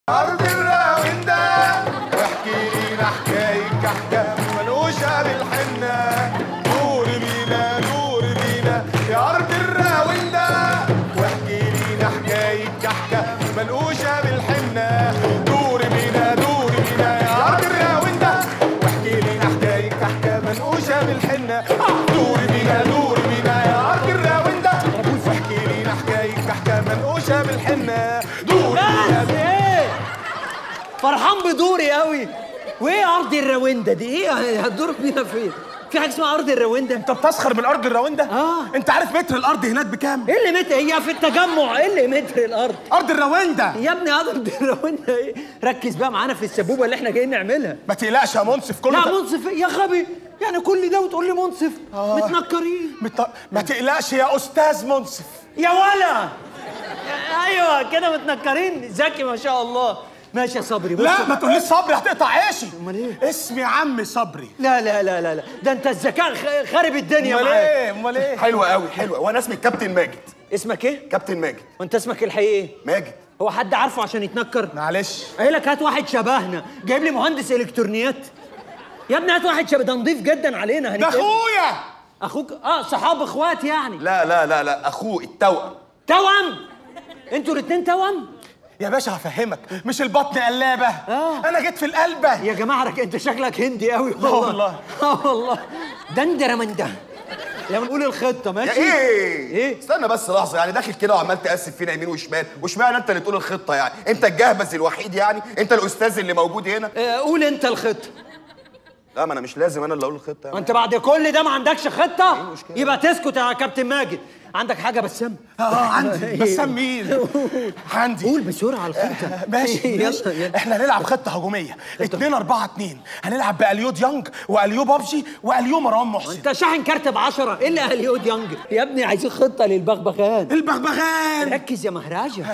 أرض الراوندة واحكي لينا حكاية حكاية منقوشة بالحنة دور بينا دور بينا يا أرض الراوندة واحكي لينا حكاية حكاية منقوشة بالحنة دور بينا دور بينا يا أرض الراوندة واحكي لينا حكاية حكاية منقوشة بالحنة دور بينا دور بينا يا أرض الراوندة واحكي لينا حكاية حكاية منقوشة بالحنة دور بينا بس ايه فرحان بدوري قوي وايه ارض الراونده دي ايه هتدور بينا فين في حاجه اسمها ارض الراونده انت بتسخر من ارض الراونده؟ آه. انت عارف متر الارض هناك بكام؟ ايه اللي متر هي في التجمع ايه اللي متر الارض ارض الراونده يا ابني ارض الراونده ايه ركز بقى معانا في السبوبه اللي احنا جايين نعملها ما تقلقش يا منصف كل لا ده منصف إيه؟ يا غبي يعني كل ده وتقول لي منصف متنكرين مت... ما تقلقش يا استاذ منصف يا ولا ايوه كده متنكرين ذكي ما شاء الله ماشي يا صبري بص لا ما تقوليش صبري هتقطع عيشي أمال إيه؟ اسمي عم صبري لا لا لا لا لا ده انت الذكاء خ- خارب الدنيا امال معاك ايه امال ايه حلوة قوي حلوة وانا اسمي الكابتن ماجد اسمك ايه كابتن ماجد وانت اسمك الحقيقي ايه ماجد هو حد عارفه عشان يتنكر معلش قايل لك هات واحد شبهنا جايب لي مهندس الكترونيات يا ابني هات واحد شبه ده نضيف جدا علينا ده هنتقابل. اخويا اخوك اه صحاب اخوات يعني لا لا لا لا اخوه التوأم توأم انتوا الاتنين توأم يا باشا هفهمك مش البطن قلابه آه. انا جيت في القلبه يا جماعه رك- انت شكلك هندي قوي لا والله. اه والله دندره من ده يا بنقول الخطه يا ماشي ايه إيه؟ استنى بس لحظة يعني داخل كده وعمال تقسم فينا يمين وشمال واشمعنى انت اللي تقول الخطة يعني انت الجهبذ الوحيد يعني انت الاستاذ اللي موجود هنا آه، قول انت الخطه لا ما انا مش لازم انا اللي اقول الخطة يعني. وانت بعد كل ده ما عندكش خطه يبقى تسكت يا كابتن ماجد عندك حاجه بسام اه عندي بسام مين عندي قول بسرعه الخطه ماشي يلا ماشي يلا احنا هنلعب خطه هجوميه 2 4 2 هنلعب باليو ديانج واليو بابجي واليو مروان محسن انت شاحن كارت ب 10 ايه اللي هليود يانج يا ابني عايزين خطه للبغبغان البغبغان ركز يا مهراجة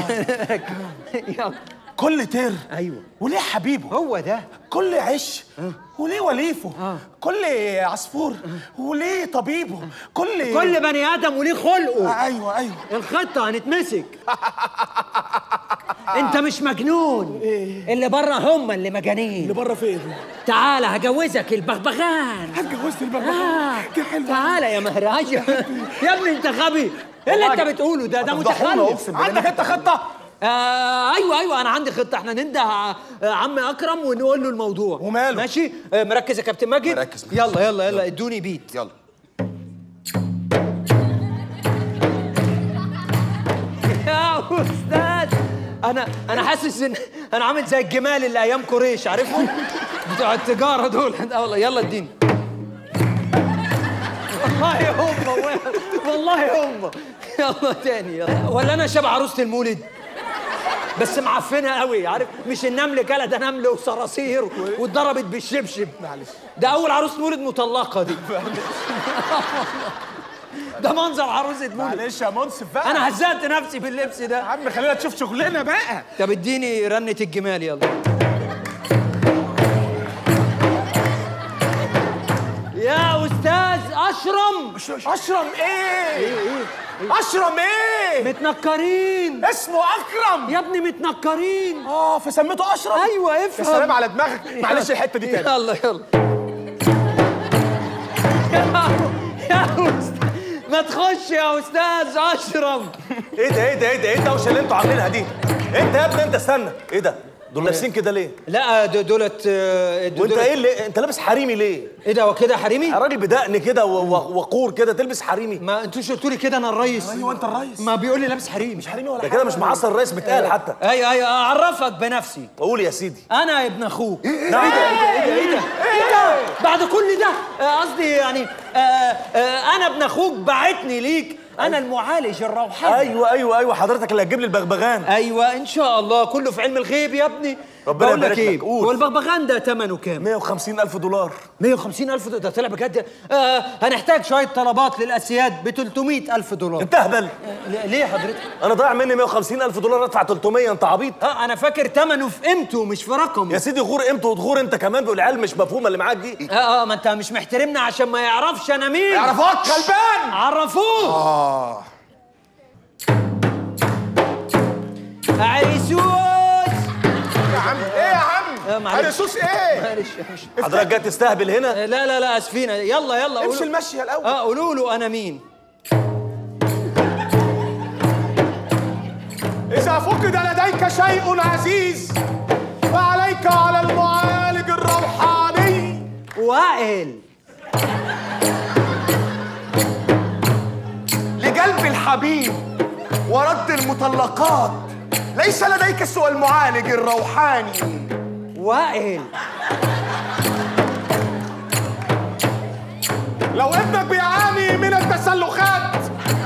يلا. كل تر ايوه وليه حبيبه هو ده كل عش وليه وليفه كل عصفور وليه طبيبه كل كل بني ادم وليه خلقه آه، ايوه ايوه الخطه هنتمسك انت مش مجنون اللي بره هم اللي مجانين اللي بره فين تعالى هجوزك البغبغان هتجوزت آه. البغبغان دي حلوه تعالى يا مهراجة يا ابني انت غبي ايه اللي انت بتقوله ده ده هتفضحونا متخلف اقسم بالله عندك انت خطه آه ايوه ايوه انا عندي خطه احنا ننده آه عم اكرم ونقول له الموضوع وماله؟ ماشي آه مركز يا كابتن ماجد مركز. يلا يلا يلا ادوني بيت يلا يا استاذ انا انا حاسس ان انا عامل زي الجمال اللي ايام قريش عارفهم بتوع التجاره دول آه والله يلا اديني والله هم والله هم يلا تاني يلا. ولا انا شبه عروسه المولد بس معفنه قوي عارف مش النمل كلا ده نمل وصراصير واتضربت بالشبشب معلش. ده اول عروسه مولد مطلقه دي ده منظر عروسه مولد معلش يا منصف بقى انا هزقت نفسي باللبس يا ده عم خلينا نشوف شغلنا بقى طب اديني رنة الجمال يلا يا استاذ اشرم اشرم ايه اشرم ايه متنكرين اسمه اكرم يا ابني متنكرين اه فسميته اشرم ايوه يا افهم سلام على دماغك معلش الحته دي تاني يلا يلا يا- يا استاذ ما تخش يا استاذ اشرم ايه ده ايه ده ايه ده ايه الدوشه اللي انتوا عاملينها دي انت يا ابني انت استنى ايه ده دول لابسين كده ليه لا د- دولت آه، د- وانت دولت- ايه اللي انت لابس حريمي ليه ايه ده هو كده حريمي يا راجل بدقن كده و- و- وقور كده تلبس حريمي ما انتوش قلتوا لي كده انا الريس ايوه انت الريس ما بيقول لي لابس حريمي مش حريمي ولا ده كده مش معصر الرئيس بتقال حتى ايوه ايوه اعرفك بنفسي قول يا سيدي انا ابن اخوك نعم ايه ده ايه ده ايه ده بعد كل ده آه، قصدي يعني آه، آه، انا ابن اخوك بعتني ليك انا المعالج الروحاني ايوه ايوه ايوه حضرتك اللي هتجيب لي البغبغان ايوه ان شاء الله كله في علم الغيب يا ابني ربنا بقول لك يبارك ايه لك، قول. هو البغبغان ده ثمنه كام 150 الف دولار 150 الف ده طلع بجد آه هنحتاج شويه طلبات للاسياد ب 300 الف دولار انت اهبل آه، ليه حضرتك انا ضايع مني 150 الف دولار ادفع 300 انت عبيط اه انا فاكر ثمنه في قيمته مش في رقمه يا سيدي غور قيمته وتغور انت كمان بالعيال مش مفهومه اللي معاك دي اه اه ما انت مش محترمنا عشان ما يعرفش انا مين يعرفوك غلبان عرفوه اه عريسوس آه، معلش هرسوس ايه معلش مش حضرتك جاي تستهبل هنا آه، لا لا لا اسفين يلا يلا امشي قولوا المشي الاول اه قولوا له انا مين إذا فقد لديك شيء عزيز فعليك على المعالج الروحاني وائل لقلب الحبيب ورد المطلقات ليس لديك سوى المعالج الروحاني وائل لو ابنك بيعاني من التسلخات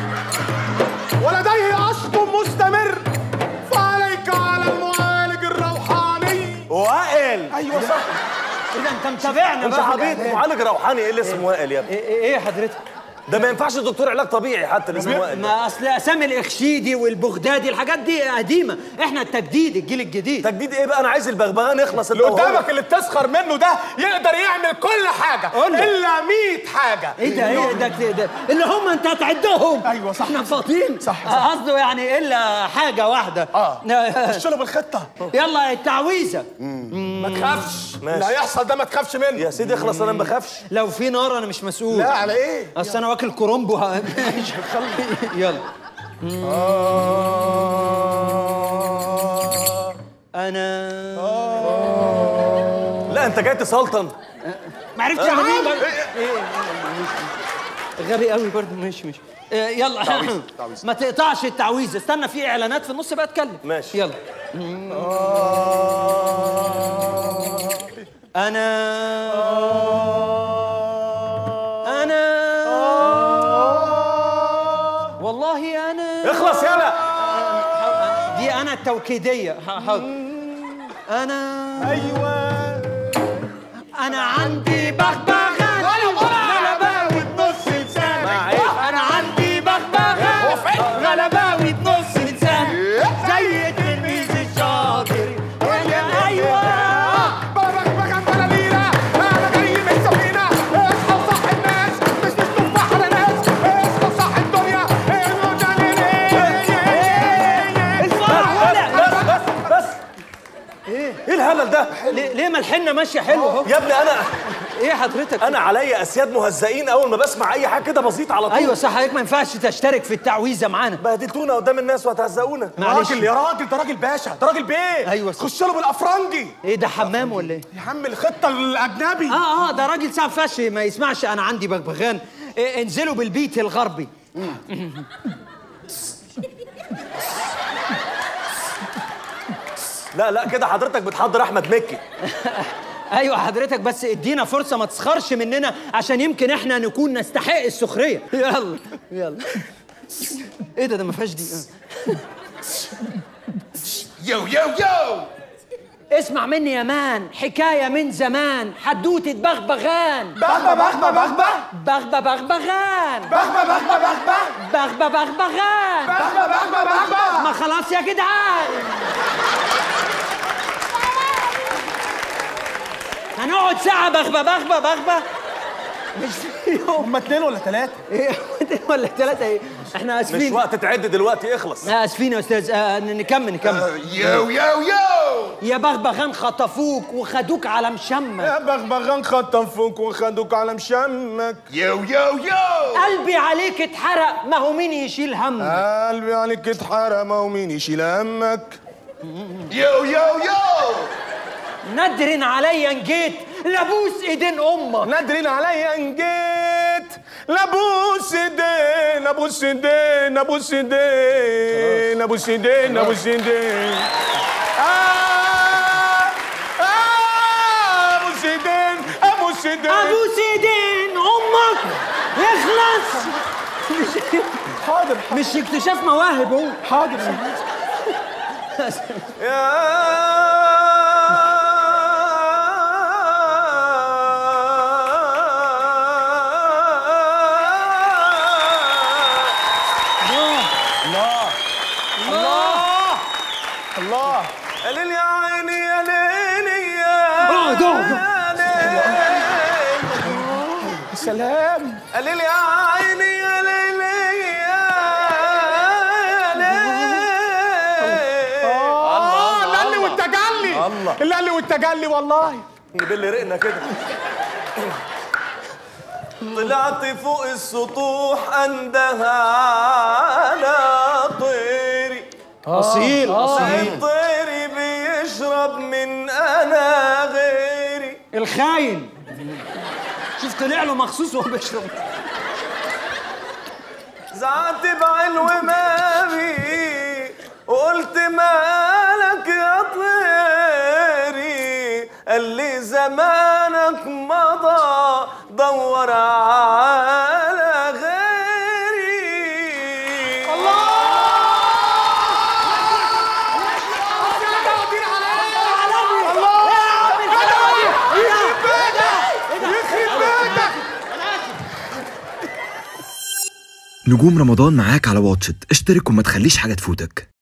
ولديه عشق مستمر فعليك على المعالج الروحاني وائل ايوه صح اذا انت متابعنا انت بقى في حبيبي الإعلان. معالج روحاني ايه اللي اسمه وائل يا ابني ايه ايه إيه حضرتك ده ما ينفعش دكتور علاج طبيعي حتى اللي اسمه وائل ده. ما اصل اسامي الاخشيدي والبغدادي الحاجات دي قديمه احنا التجديد الجيل الجديد تجديد ايه بقى انا عايز البغبغان يخلص اللي انت وهو. قدامك اللي بتسخر منه ده يقدر يعمل كل حاجه قول له. الا 100 حاجه ايه ده ايه ده, ده, ده اللي هم انت هتعدهم أيوة صح. احنا فاضيين صح، صح. آه، قصده يعني الا حاجه واحده اه ن- خش له بالخطه يلا التعويذه ما تخافش ماشي. اللي هيحصل ده ما تخافش منه يا سيدي اخلص انا ما بخافش لو في نار انا مش مسؤول لا على ايه اصل انا واكل كرومبو ه- يلا انا لا انت جاي تسلطن ما عرفتش انا مين بقى. إيه، ماشي. غبي قوي برضه ماشي ماشي آه، يلا تعويذة. ما تقطعش التعويذه استنى في اعلانات في النص بقى اتكلم ماشي. يلا انا انا والله انا اخلص يلا دي انا التوكيديه ح- حاضر انا ايوه انا عندي بغبغان غلباوي بنص لسان انا عندي بغبغان غلباوي بنص لسان زي التلميذ الشاطر يا ايوه بابا بغم بلا ليرة انا جاي من سفينة اصحى وصح الناس مش مش تفاح على ناس اصحى وصح الدنيا الفرح ولا بس بس بس ايه ايه الهبل ده ليه ليه ما الحنه ماشيه حلو اهو يا ابني انا ايه حضرتك انا عليا اسياد مهزئين اول ما بسمع اي حاجه كده بسيط على طول ايوه صح حضرتك ما ينفعش تشترك في التعويذه معانا بهدلتونا قدام الناس وهتهزقونا معلش راجل يا راجل ده راجل باشا ده راجل بيه أيوة صح. خش له بالافرنجي ايه ده حمام ولا ايه يا عم الخطة الاجنبي اه اه ده راجل صعب فش ما يسمعش انا عندي بغبغان إيه انزلوا بالبيت الغربي لا لا كده حضرتك بتحضر احمد مكي ايوه حضرتك بس ادينا فرصه ما تسخرش مننا عشان يمكن احنا نكون نستحق السخريه يلا يلا ايه ده ده ما فيهاش دي آه. يو يو يو اسمع مني يا مان حكايه من زمان حدوته بغبغان بغبة بغبة بغبة بغبة بغبغان بغبة بغبة بغبة بغبة بغبغان بغبة بغبة بغبة ما خلاص يا جدعان هنقعد ساعة بغبة بغبة بغبة مش في يوم هما اتنين ولا تلاتة ايه ولا ثلاثة ايه احنا مش اسفين وقت تعد دلوقتي اخلص آه، اسفين يا استاذ آه نكمل نكمل يو يو يو يا بغبغان خطفوك وخدوك على مشمك يا بغبغان خطم فوق وخدوك على مشمك يو يو يو قلبي عليك اتحرق ما هو مين يشيل هم قلبي عليك اتحرم ومين يشيل همك يو يو يو ندرن عليا ان جيت لابوس ايدين امك نادرين عليا ان جيت لابوس ايدين ابوس ايدين ابوس ايدين ابوس ايدين ابوس ايدين آه، آه، ابوس ايدين ابوس ايدين ابوس ايدين امك اخلص مش حاضر مش اكتشاف مواهب هو حاضر الله يا ليل يا عيني يا ليلي يا اقعد اقعد سلام يا ليل يا عيني يا ليلي يا ليل اه للي والتجلي الله. اللي قال لي والتجلي والله نبل رقنا كده طلعت فوق السطوح اندها على طيري اصيل اصيل طيري بيشرب من انا غيري الخاين شوف طلع له مخصوص وهو بيشرب زعقت بعلو مامي وقلت مالك يا طيري قال لي زمانك مضى دور على غيري نجوم رمضان معاك على واتشت اشترك وما تخليش حاجة تفوتك